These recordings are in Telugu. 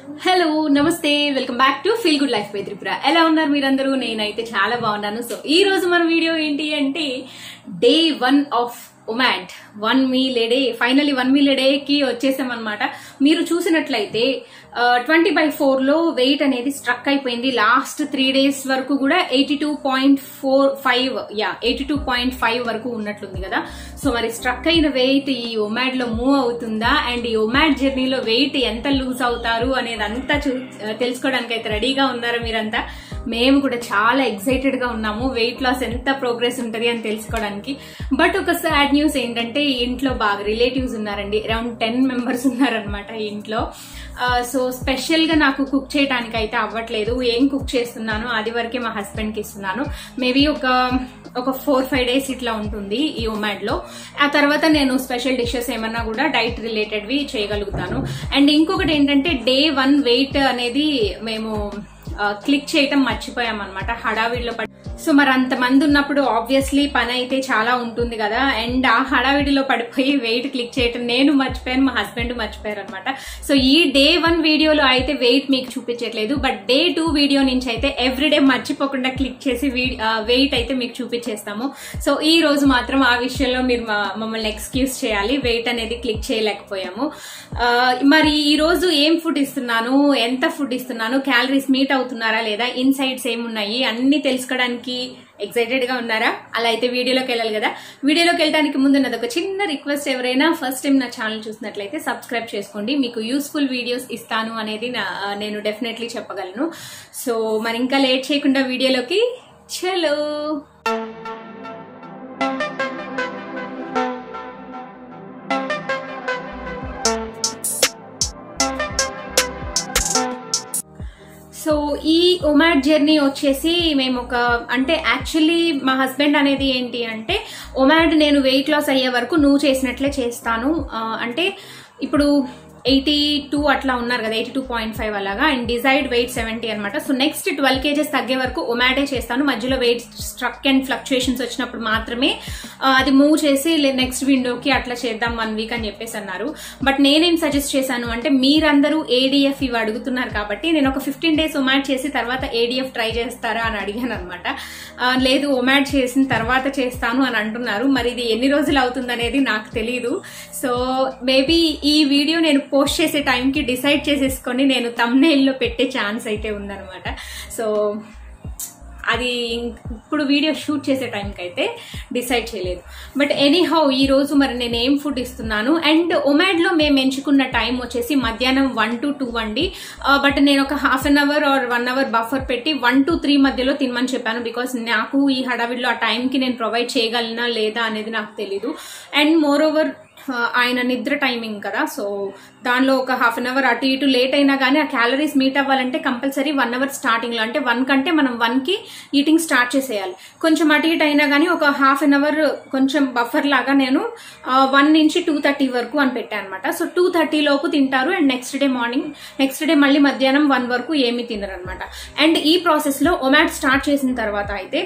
హలో నమస్తే welcome back to feel good life by Tripura ఎలా ఉన్నారు మీరందరూ నేనైతే చాలా బాగున్నాను సో ఈ రోజు మన వీడియో ఏంటి అంటే day one of OMAD one meal day finally one meal కి వచ్చేసామన్నమాట మీరు చూసినట్లయితే ట్వంటీ బై ఫోర్ లో వెయిట్ అనేది స్ట్రక్ అయిపోయింది లాస్ట్ త్రీ డేస్ వరకు కూడా eighty two point four five yeah eighty two point five వరకు ఉన్నట్లుంది కదా సో మరి స్ట్రక్ అయిన వెయిట్ ఈ ఒమాడ్ లో మూవ్ అవుతుందా అండ్ ఈ ఒమాడ్ జర్నీలో వెయిట్ ఎంత లూజ్ అవుతారు అనేది అంతా చూ తెలుసుకోవడానికి అయితే రెడీగా ఉన్నారా మీరంతా మేము కూడా చాలా ఎక్సైటెడ్ గా ఉన్నాము వెయిట్ లాస్ ఎంత ప్రోగ్రెస్ ఉంటది అని తెలుసుకోవడానికి బట్ ఒక సాడ్ న్యూస్ ఏంటంటే ఇంట్లో బాగా రిలేటివ్స్ ఉన్నారండి అరౌండ్ టెన్ మెంబర్స్ ఉన్నారనమాట ఇంట్లో సో స్పెషల్ గా నాకు కుక్ చేయడానికి అయితే అవ్వట్లేదు ఏం కుక్ చేస్తున్నాను అది వరకే మా హస్బెండ్ కి ఇస్తున్నాను మేబీ ఒక ఒక ఫోర్ ఫైవ్ డేస్ ఇట్లా ఉంటుంది ఈ ఒమాడ్ లో ఆ తర్వాత నేను స్పెషల్ డిషెస్ ఏమన్నా కూడా డైట్ రిలేటెడ్వి చేయగలుగుతాను అండ్ ఇంకొకటి ఏంటంటే డే వన్ వెయిట్ అనేది మేము క్లిక్ చేయటం మర్చిపోయాం అనమాట హడావిడిలో పడి సో మరి అంతమంది ఉన్నప్పుడు ఆబ్వియస్లీ పని అయితే చాలా ఉంటుంది కదా అండ్ ఆ హడావిడిలో పడిపోయి వెయిట్ క్లిక్ చేయటం నేను మర్చిపోయాను మా హస్బెండ్ మర్చిపోయారు అనమాట సో ఈ డే వన్ వీడియోలో అయితే వెయిట్ మీకు చూపించట్లేదు బట్ డే టూ వీడియో నుంచి అయితే ఎవ్రీడే మర్చిపోకుండా క్లిక్ చేసి వెయిట్ అయితే మీకు చూపించేస్తాము సో ఈ రోజు మాత్రం ఆ విషయంలో మీరు మమ్మల్ని ఎక్స్క్యూజ్ చేయాలి వెయిట్ అనేది క్లిక్ చేయలేకపోయాము మరి ఈ రోజు ఏం ఫుడ్ ఇస్తున్నాను ఎంత ఫుడ్ ఇస్తున్నాను క్యాలరీస్ మీట్ అవుతున్నారా లేదా ఇన్సైడ్స్ ఏమున్నాయి అన్ని తెలుసుకోవడానికి ఎక్సైటెడ్ గా ఉన్నారా అలా అయితే వీడియోలోకి వెళ్ళాలి కదా వీడియోలోకి వెళ్ళడానికి ముందు నాది ఒక చిన్న రిక్వెస్ట్ ఎవరైనా ఫస్ట్ టైం నా ఛానల్ చూసినట్లయితే సబ్స్క్రైబ్ చేసుకోండి మీకు యూస్ఫుల్ వీడియోస్ ఇస్తాను అనేది నేను డెఫినెట్లీ చెప్పగలను సో మరి ఇంకా లేట్ చేయకుండా వీడియోలోకి చలో సో ఈ ఒమాడ్ జర్నీ వచ్చేసి మేము ఒక అంటే యాక్చువల్లీ మా హస్బెండ్ అనేది ఏంటి అంటే ఒమాడ్ నేను వెయిట్ లాస్ అయ్యే వరకు నువ్వు చేసినట్లే చేస్తాను అంటే ఇప్పుడు ఎయిటీ టూ అట్లా ఉన్నారు కదా ఎయిటీ టూ పాయింట్ ఫైవ్ అలాగా అండ్ డిజైడ్ వెయిట్ సెవెంటీ అనమాట సో నెక్స్ట్ ట్వెల్వ్ కేజెస్ తగ్గే వరకు ఒమాటే చేస్తాను మధ్యలో వెయిట్ స్ట్రక్ అండ్ ఫ్లక్చుయేషన్స్ వచ్చినప్పుడు మాత్రమే అది మూవ్ చేసి నెక్స్ట్ విండోకి అట్లా చేద్దాం వన్ వీక్ అని చెప్పేసి అన్నారు బట్ నేనేం సజెస్ట్ చేశాను అంటే మీరందరూ ఏడిఎఫ్ ఇవి అడుగుతున్నారు కాబట్టి నేను ఒక ఫిఫ్టీన్ డేస్ ఒమాడ్ చేసి తర్వాత ఏడిఎఫ్ ట్రై చేస్తారా అని అడిగాను అనమాట లేదు ఒమాడ్ చేసిన తర్వాత చేస్తాను అని అంటున్నారు మరి ఇది ఎన్ని రోజులు అవుతుంది అనేది నాకు తెలియదు సో మేబీ ఈ వీడియో నేను పోస్ట్ చేసే టైంకి డిసైడ్ చేసేసుకొని నేను తమ్నేల్లో పెట్టే ఛాన్స్ అయితే ఉందనమాట సో అది ఇప్పుడు వీడియో షూట్ చేసే టైంకి అయితే డిసైడ్ చేయలేదు బట్ ఎనీ హౌ ఈ రోజు మరి నేను ఏం ఫుడ్ ఇస్తున్నాను అండ్ ఒమాడ్ లో మేము ఎంచుకున్న టైం వచ్చేసి మధ్యాహ్నం వన్ టు టూ అండి బట్ నేను ఒక half an hour or one hour buffer పెట్టి వన్ టు త్రీ మధ్యలో తినమని చెప్పాను బికాస్ నాకు ఈ హడావిడిలో ఆ టైంకి నేను ప్రొవైడ్ చేయగలనా లేదా అనేది నాకు తెలీదు అండ్ మోర్ ఓవర్ ఆయన నిద్ర టైమింగ్ కదా సో దానిలో ఒక హాఫ్ అన్ అవర్ అటు ఇటు లేట్ అయినా కానీ ఆ క్యాలరీస్ మీట్ అవ్వాలంటే కంపల్సరీ వన్ అవర్ స్టార్టింగ్లో అంటే వన్ కంటే మనం వన్కి ఈటింగ్ స్టార్ట్ చేసేయాలి కొంచెం అటు ఇటు అయినా కానీ ఒక హాఫ్ అన్ అవర్ కొంచెం బఫర్ లాగా నేను వన్ నుంచి టూ థర్టీ వరకు అని పెట్టాను అనమాట సో టూ థర్టీ లోపు తింటారు and next day morning next day మళ్ళీ మధ్యాహ్నం వన్ వరకు ఏమీ తినరు అనమాట అండ్ ఈ ప్రాసెస్లో ఒమాట్ స్టార్ట్ చేసిన తర్వాత అయితే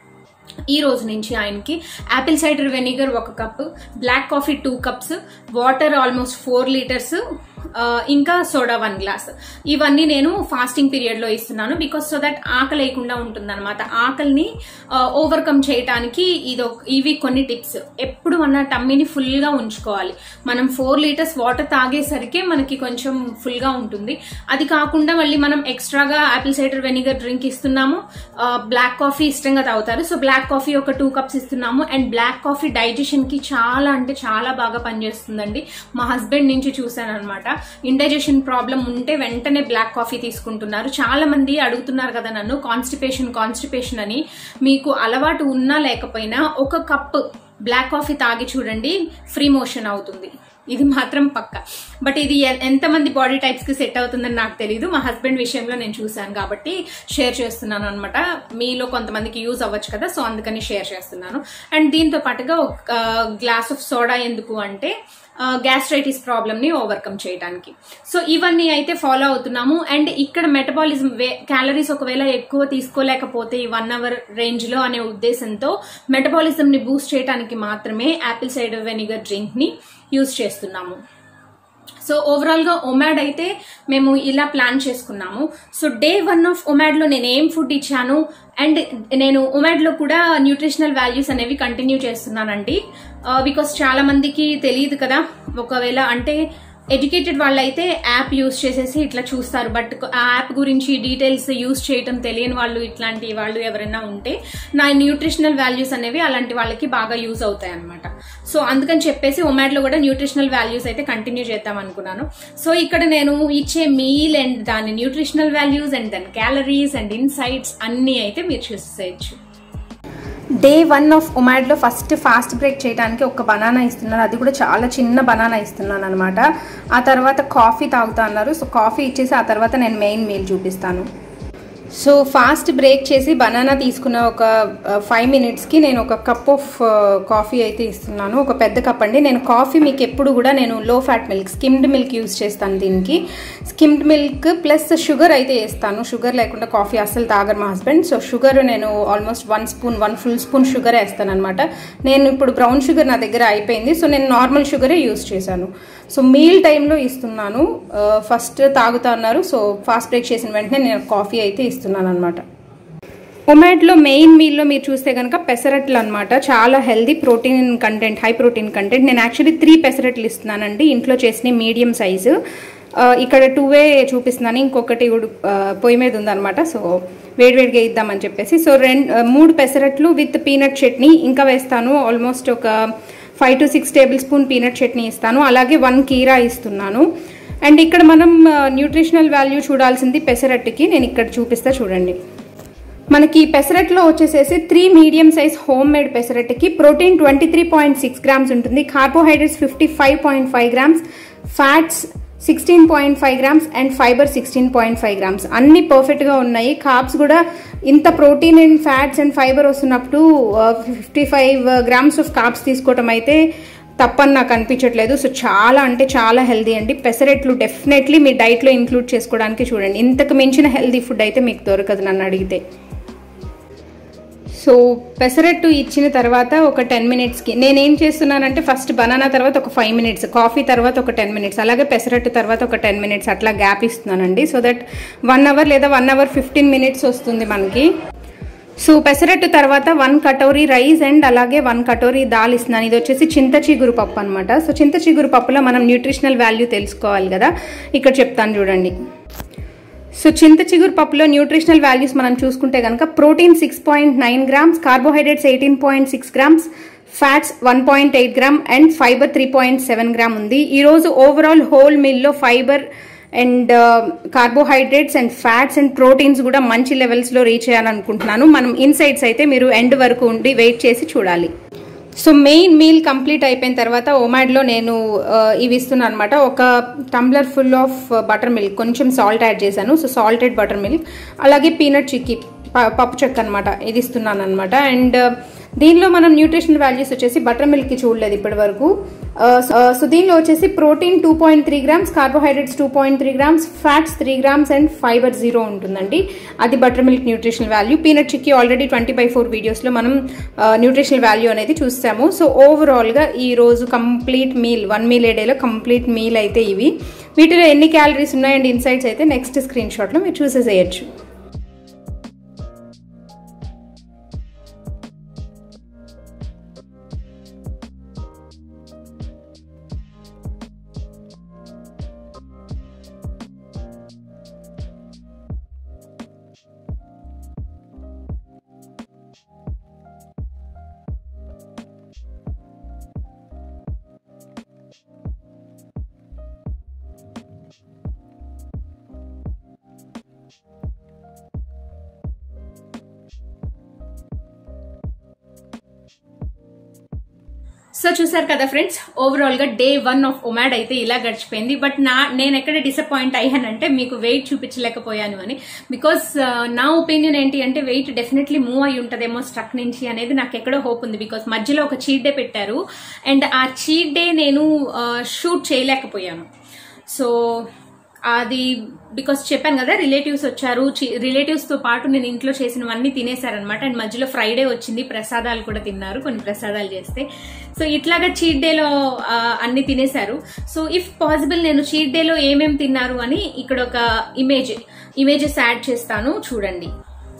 ఈ రోజు నుంచి ఆయనకి యాపిల్ సైడర్ వెనిగర్ ఒక cup black coffee two cups water almost four litres ఇంకా సోడా వన్ గ్లాస్ ఇవన్నీ నేను ఫాస్టింగ్ పీరియడ్ లో ఇస్తున్నాను బికాస్ సో దట్ ఆకలి లేకుండా ఉంటుంది అనమాట ఆకలిని ఓవర్కమ్ చేయడానికి ఇది ఇవి కొన్ని టిప్స్ ఎప్పుడు మన టమ్మీని ఫుల్ గా ఉంచుకోవాలి మనం ఫోర్ లీటర్స్ వాటర్ తాగేసరికి మనకి కొంచెం ఫుల్ గా ఉంటుంది అది కాకుండా మళ్ళీ మనం ఎక్స్ట్రాగా యాపిల్ సైడర్ వెనిగర్ డ్రింక్ ఇస్తున్నాము బ్లాక్ కాఫీ ఇష్టంగా తాగుతారు సో బ్లాక్ కాఫీ ఒక టూ కప్స్ ఇస్తున్నాము అండ్ బ్లాక్ కాఫీ డైజెషన్ కి చాలా అంటే చాలా బాగా పనిచేస్తుందండి మా హస్బెండ్ నుంచి చూసాను అనమాట ఇండైజెషన్ ప్రాబ్లం ఉంటే వెంటనే బ్లాక్ కాఫీ తీసుకుంటున్నారు చాలా మంది అడుగుతున్నారు కదా నన్ను కాన్స్టిపేషన్ కాన్స్టిపేషన్ అని మీకు అలవాటు ఉన్నా లేకపోయినా ఒక కప్ బ్లాక్ కాఫీ తాగి చూడండి ఫ్రీ మోషన్ అవుతుంది ఇది మాత్రం పక్క బట్ ఇది ఎంతమంది బాడీ టైప్స్ కి సెట్ అవుతుందని నాకు తెలియదు మా హస్బెండ్ విషయంలో నేను చూశాను కాబట్టి షేర్ చేస్తున్నాను అనమాట మీలో కొంతమందికి యూజ్ అవ్వచ్చు కదా సో అందుకని షేర్ చేస్తున్నాను అండ్ దీంతో పాటుగా ఒక గ్లాస్ ఆఫ్ సోడా ఎందుకు అంటే గ్యాస్ట్రైటిస్ ప్రాబ్లమ్ ని ఓవర్కమ్ చేయడానికి సో ఇవన్నీ అయితే ఫాలో అవుతున్నాము అండ్ ఇక్కడ మెటబాలిజం క్యాలరీస్ ఒకవేళ ఎక్కువ తీసుకోలేకపోతే ఈ వన్ అవర్ రేంజ్ లో అనే ఉద్దేశంతో మెటబాలిజం ని బూస్ట్ చేయడానికి మాత్రమే యాపిల్ సైడర్ వెనిగర్ డ్రింక్ ని యూజ్ చేస్తున్నాము సో సో ఓవరాల్ గా ఒమాడ్ అయితే మేము ఇలా ప్లాన్ చేసుకున్నాము so day one of OMAD లో నేను ఏం ఫుడ్ ఇచ్చాను అండ్ నేను ఒమాడ్ లో కూడా న్యూట్రిషనల్ వాల్యూస్ అనేవి కంటిన్యూ చేస్తున్నానండి బికాస్ చాలా మందికి తెలియదు కదా ఒకవేళ అంటే ఎడ్యుకేటెడ్ వాళ్ళైతే యాప్ యూస్ చేసేసి ఇట్లా చూస్తారు బట్ ఆ యాప్ గురించి డీటెయిల్స్ యూస్ చేయటం తెలియని వాళ్ళు ఇట్లాంటి వాళ్ళు ఎవరైనా ఉంటే నా న్యూట్రిషనల్ వాల్యూస్ అనేవి అలాంటి వాళ్ళకి బాగా యూజ్ అవుతాయి అనమాట సో అందుకని చెప్పేసి ఒమాడ్ లో కూడా న్యూట్రిషనల్ వాల్యూస్ అయితే కంటిన్యూ చేద్దాం అనుకున్నాను సో ఇక్కడ నేను ఇచ్చే మీల్ అండ్ దాని న్యూట్రిషనల్ వాల్యూస్ అండ్ దాని క్యాలరీస్ అండ్ ఇన్సైట్స్ అన్ని అయితే మీరు చూసేయచ్చు డే వన్ ఆఫ్ ఒమాడ్లో ఫస్ట్ ఫాస్ట్ బ్రేక్ చేయడానికి ఒక బనానా ఇస్తున్నారు అది కూడా చాలా చిన్న బనానా ఇస్తున్నాను అనమాట ఆ తర్వాత కాఫీ తాగుతా అన్నారు సో కాఫీ ఇచ్చేసి ఆ తర్వాత నేను మెయిన్ మీల్ చూపిస్తాను సో ఫాస్ట్ బ్రేక్ చేసి బనానా తీసుకున్న ఒక ఫైవ్ మినిట్స్కి నేను ఒక కప్ ఆఫ్ కాఫీ అయితే ఇస్తున్నాను ఒక పెద్ద కప్ అండి నేను కాఫీ మీకు ఎప్పుడు కూడా నేను low fat milk skimmed milk use చేస్తాను దీనికి స్కిమ్డ్ మిల్క్ ప్లస్ షుగర్ అయితే వేస్తాను షుగర్ లేకుండా కాఫీ అస్సలు తాగరు మా హస్బెండ్ సో షుగర్ నేను almost one spoon one full spoon sugar వేస్తాను అనమాట నేను ఇప్పుడు బ్రౌన్ షుగర్ నా దగ్గర అయిపోయింది సో నేను నార్మల్ షుగరే యూస్ చేశాను సో మీల్ టైంలో ఇస్తున్నాను ఫస్ట్ తాగుతా అన్నారు సో ఫాస్ట్ బ్రేక్ చేసిన వెంటనే నేను కాఫీ అయితే ఇస్తున్నాను అనమాట ఒమాట్లో మెయిన్ మీల్లో మీరు చూస్తే కనుక పెసరట్లు అనమాట చాలా healthy protein content high protein content నేను యాక్చువల్లీ త్రీ పెసరట్లు ఇస్తున్నానండి ఇంట్లో చేసిన మీడియం సైజు ఇక్కడ టూ వే చూపిస్తున్నాను ఇంకొకటి పొయ్యి మీద ఉందన్నమాట సో వేడివేడిగా ఇద్దామని చెప్పేసి సో రెండు మూడు పెసరట్లు విత్ పీనట్ చట్నీ ఇంకా వేస్తాను ఆల్మోస్ట్ ఒక five to six tablespoon peanut chutney ఇస్తాను అలాగే వన్ కీరా ఇస్తున్నాను అండ్ ఇక్కడ మనం న్యూట్రిషనల్ వాల్యూ చూడాల్సింది పెసరట్టుకి నేను ఇక్కడ చూపిస్తా చూడండి మనకి పెసరట్లో వచ్చేసేసి three medium size homemade పెసరట్టుకి protein twenty three point six grams ఉంటుంది carbohydrates fifty five point five grams fats sixteen point five grams and fibre sixteen point five grams అన్ని పర్ఫెక్ట్గా ఉన్నాయి కార్బ్స్ కూడా ఇంత protein and fats and fibre వస్తున్నప్పుడు fifty five grams of carbs తీసుకోవటం అయితే తప్పని నాకు అనిపించట్లేదు సో చాలా అంటే చాలా హెల్దీ అండి పెసరెట్లు డెఫినెట్లీ మీ డైట్లో ఇంక్లూడ్ చేసుకోవడానికి చూడండి ఇంతకు మించిన హెల్దీ ఫుడ్ అయితే మీకు దొరకదు నన్ను అడిగితే సో పెసరట్టు ఇచ్చిన తర్వాత ఒక టెన్ మినిట్స్కి నేనేం చేస్తున్నానంటే ఫస్ట్ బనానా తర్వాత ఒక ఫైవ్ మినిట్స్ కాఫీ తర్వాత ఒక టెన్ మినిట్స్ అలాగే పెసరట్టు తర్వాత ఒక టెన్ మినిట్స్ అట్లా గ్యాప్ ఇస్తున్నానండి సో దట్ వన్ అవర్ లేదా వన్ అవర్ ఫిఫ్టీన్ మినిట్స్ వస్తుంది మనకి సో పెసరట్టు తర్వాత వన్ కటోరీ రైస్ అండ్ అలాగే వన్ కటోరీ దాల్ ఇస్తున్నాను ఇది వచ్చేసి చింత చిగురు పప్పు అనమాట సో చింత చిగురు పప్పులో మనం న్యూట్రిషనల్ వాల్యూ తెలుసుకోవాలి కదా ఇక్కడ చెప్తాను చూడండి సో చింత చిగురు పప్పులో న్యూట్రిషనల్ వాల్యూస్ మనం చూసుకుంటే కనుక protein six point nine grams carbohydrates eighteen point six grams fats one point eight gram and fibre three point seven gram ఉంది ఈరోజు ఓవరాల్ హోల్ మీల్లో fibre and carbohydrates and fats and proteins కూడా మంచి లెవెల్స్లో రీచ్ చేయాలనుకుంటున్నాను మనం ఇన్సైట్స్ అయితే మీరు ఎండ్ వరకు ఉండి వెయిట్ చేసి చూడాలి సో మెయిన్ మీల్ కంప్లీట్ అయిపోయిన తర్వాత ఒమాడ్లో నేను ఇవి ఇస్తున్నాను అనమాట ఒక tumbler full of buttermilk కొంచెం సాల్ట్ యాడ్ చేశాను సో సాల్టెడ్ బటర్ మిల్క్ అలాగే పీనట్ చిక్కీ పప్పు చెక్క అనమాట ఇది ఇస్తున్నాను అనమాట అండ్ దీనిలో మనం న్యూట్రిషనల్ వాల్యూస్ వచ్చేసి బటర్ మిల్క్ చూడలేదు ఇప్పటి వరకు సో దీనిలో వచ్చేసి protein two point three grams carbohydrates two point three grams fats three grams and fibre zero ఉంటుందండి అది buttermilk nutritional value peanut chikki already twenty by four వీడియోస్లో మనం న్యూట్రిషనల్ వాల్యూ అనేది చూసాము సో ఓవరాల్గా ఈ రోజు complete meal one meal a డేలో కంప్లీట్ మీల్ అయితే ఇవి వీటిలో ఎన్ని క్యాలరీస్ ఉన్నాయండి ఇన్సైట్స్ అయితే నెక్స్ట్ స్క్రీన్ షాట్లో మీరు చూసేసేయచ్చు సో చూసారు కదా ఫ్రెండ్స్ ఓవరాల్ గా డే వన్ ఆఫ్ ఒమాడ్ అయితే ఇలా గడిచిపోయింది బట్ నా నేను ఎక్కడ డిసప్పాయింట్ అయ్యానంటే మీకు వెయిట్ చూపించలేకపోయాను అని బికాస్ నా ఒపీనియన్ ఏంటి అంటే వెయిట్ డెఫినెట్లీ మూవ్ అయి ఉంటదేమో స్ట్రక్ నుంచి అనేది నాకు ఎక్కడో హోప్ ఉంది బికాస్ మధ్యలో ఒక చీట్ డే పెట్టారు అండ్ ఆ చీట్ డే నేను షూట్ చేయలేకపోయాను సో అది బికాస్ చెప్పాను కదా రిలేటివ్స్ వచ్చారు రిలేటివ్స్ తో పాటు నేను ఇంట్లో చేసినవన్నీ తినేశారనమాట అండ్ మధ్యలో ఫ్రైడే వచ్చింది ప్రసాదాలు కూడా తిన్నారు కొన్ని ప్రసాదాలు చేస్తే సో ఇట్లాగా చీట్ డేలో అన్ని తినేశారు సో ఇఫ్ పాసిబుల్ నేను చీట్ డేలో ఏమేమి తిన్నారు అని ఇక్కడ ఒక ఇమేజ్ ఇమేజెస్ యాడ్ చేస్తాను చూడండి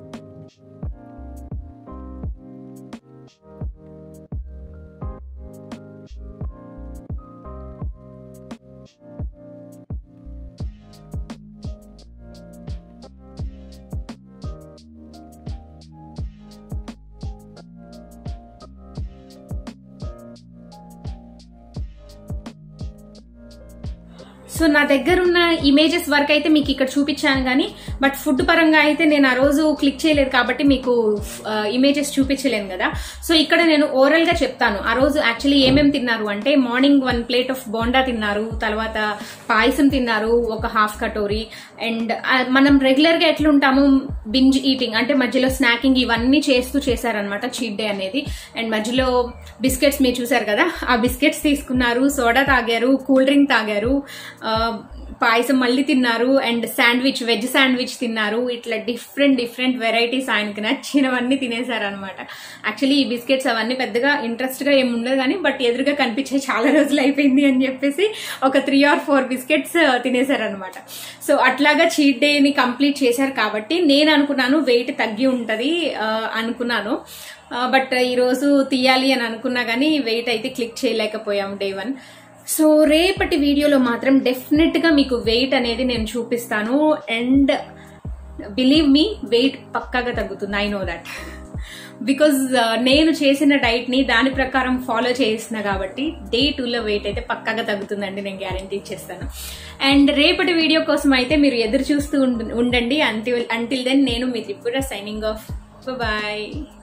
సో నా దగ్గర ఉన్న ఇమేజెస్ వరకు అయితే మీకు ఇక్కడ చూపించాను కానీ బట్ ఫుడ్ పరంగా అయితే నేను ఆ రోజు క్లిక్ చేయలేదు కాబట్టి మీకు ఇమేజెస్ చూపించలేను కదా సో ఇక్కడ నేను ఓరల్ గా చెప్తాను ఆ రోజు యాక్చువల్లీ ఏమేమి తిన్నారు అంటే morning one plate of bonda తిన్నారు తర్వాత పాయసం తిన్నారు ఒక హాఫ్ కటోరీ అండ్ మనం రెగ్యులర్ గా ఎట్లుంటాము బింజ్ ఈటింగ్ అంటే మధ్యలో స్నాకింగ్ ఇవన్నీ చేస్తూ చేశారనమాట చీట్ డే అనేది అండ్ మధ్యలో బిస్కెట్స్ మీరు చూసారు కదా ఆ బిస్కెట్స్ తీసుకున్నారు సోడా తాగారు కూల్ డ్రింక్ తాగారు ఆ, పాయసం మళ్ళీ తిన్నారు అండ్ శాండ్విచ్ వెజ్ శాండ్విచ్ తిన్నారు ఇట్లా డిఫరెంట్ డిఫరెంట్ వెరైటీస్ ఆయనకి నచ్చినవన్నీ తినేశారనమాట యాక్చువల్లీ ఈ బిస్కెట్స్ అవన్నీ పెద్దగా ఇంట్రెస్ట్ గా ఏమి ఉండదు కానీ బట్ ఎదురుగా కనిపించే చాలా రోజులు అయిపోయింది అని చెప్పేసి ఒక త్రీ ఆర్ ఫోర్ బిస్కెట్స్ తినేశారనమాట సో అట్లాగా చీట్ డే ని కంప్లీట్ చేశారు కాబట్టి నేను అనుకున్నాను వెయిట్ తగ్గి ఉంటది ఆ, అనుకున్నాను బట్ ఈ రోజు తీయాలి అని అనుకున్నా కానీ వెయిట్ అయితే క్లిక్ చేయలేకపోయాం డే వన్ సో రేపటి వీడియోలో మాత్రం డెఫినెట్ గా మీకు వెయిట్ అనేది నేను చూపిస్తాను అండ్ బిలీవ్ మీ వెయిట్ పక్కాగా తగ్గుతుంది ఐ నో దట్ బికాజ్ నేను చేసిన డైట్ ని దాని ప్రకారం ఫాలో చేసిన కాబట్టి డే టూలో వెయిట్ అయితే పక్కాగా తగ్గుతుందండి నేను గ్యారంటీ ఇచ్చేస్తాను అండ్ రేపటి వీడియో కోసం అయితే మీరు ఎదురు చూస్తూ ఉండ- ఉండండి అంటిల్ అంటిల్ దెన్ నేను మీ త్రిపుర సైనింగ్ ఆఫ్ బాయ్